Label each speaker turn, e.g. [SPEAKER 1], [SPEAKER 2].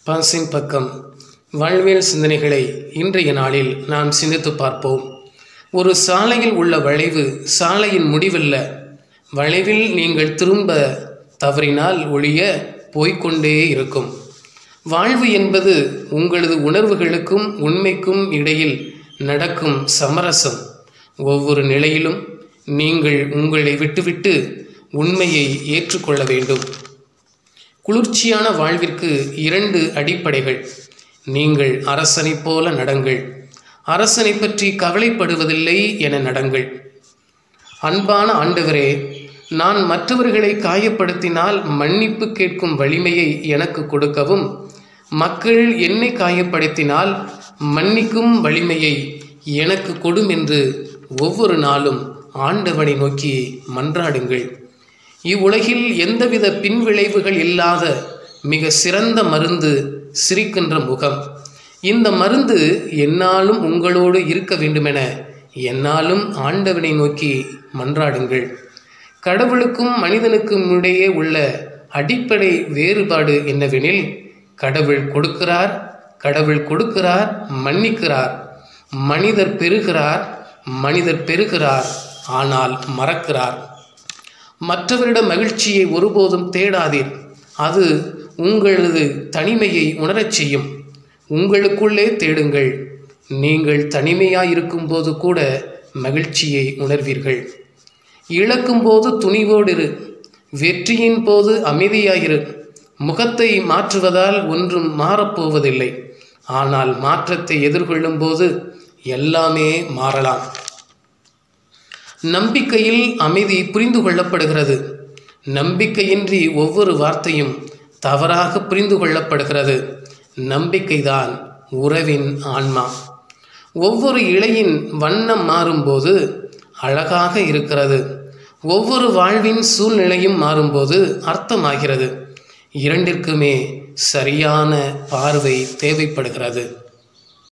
[SPEAKER 1] பாசின் பக்கம் வாழ்வியல் சிந்தனைகளை இன்றைய நாளில் நாம் சிந்தித்து பார்ப்போம் ஒரு சாலையில் உள்ள வளைவு சாலையின் முடிவல்ல வளைவில் நீங்கள் திரும்ப தவறினால் ஒழிய போய்க்கொண்டே இருக்கும் வாழ்வு என்பது உங்களது உணர்வுகளுக்கும் உண்மைக்கும் இடையில் நடக்கும் சமரசம் ஒவ்வொரு நிலையிலும் நீங்கள் உங்களை விட்டுவிட்டு உண்மையை ஏற்றுக்கொள்ள வேண்டும் குளிர்ச்சியான வாழ்விற்கு இரண்டு அடிப்படைகள் நீங்கள் அரசனைப் போல நடங்கள் அரசனை பற்றி கவலைப்படுவதில்லை என நடங்கள் அன்பான ஆண்டவரே நான் மற்றவர்களை காயப்படுத்தினால் மன்னிப்பு கேட்கும் வலிமையை எனக்கு கொடுக்கவும் மக்கள் என்னை காயப்படுத்தினால் மன்னிக்கும் வலிமையை எனக்கு கொடும் என்று ஒவ்வொரு நாளும் ஆண்டவனை நோக்கி மன்றாடுங்கள் இவ்வுலகில் எந்தவித பின்விளைவுகள் இல்லாத மிக சிறந்த மருந்து சிரிக்கின்ற முகம் இந்த மருந்து என்னாலும் உங்களோடு இருக்க வேண்டுமென என்னாலும் ஆண்டவனை நோக்கி மன்றாடுங்கள் கடவுளுக்கும் மனிதனுக்கும் இடையே உள்ள அடிப்படை வேறுபாடு என்னவெனில் கடவுள் கொடுக்கிறார் கடவுள் கொடுக்கிறார் மன்னிக்கிறார் மனிதர் பெறுகிறார் மனிதர் பெறுகிறார் ஆனால் மறக்கிறார் மற்றவரிடம் மகிழ்ச்சியை ஒருபோதும் தேடாதீர் அது உங்களது தனிமையை உணரச் செய்யும் உங்களுக்குள்ளே தேடுங்கள் நீங்கள் தனிமையாயிருக்கும் போது கூட மகிழ்ச்சியை உணர்வீர்கள் இழக்கும்போது துணிவோடு இரு வெற்றியின் போது அமைதியாயிரு முகத்தை மாற்றுவதால் ஒன்றும் மாறப்போவதில்லை ஆனால் மாற்றத்தை எதிர்கொள்ளும் போது எல்லாமே மாறலாம் நம்பிக்கையில் அமைதி புரிந்து கொள்ளப்படுகிறது நம்பிக்கையின்றி ஒவ்வொரு வார்த்தையும் தவறாக புரிந்து கொள்ளப்படுகிறது நம்பிக்கைதான் உறவின் ஆன்மா ஒவ்வொரு இலையின் வண்ணம் மாறும்போது அழகாக இருக்கிறது ஒவ்வொரு வாழ்வின் சூழ்நிலையும் மாறும்போது அர்த்தமாகிறது இரண்டிற்குமே சரியான பார்வை தேவைப்படுகிறது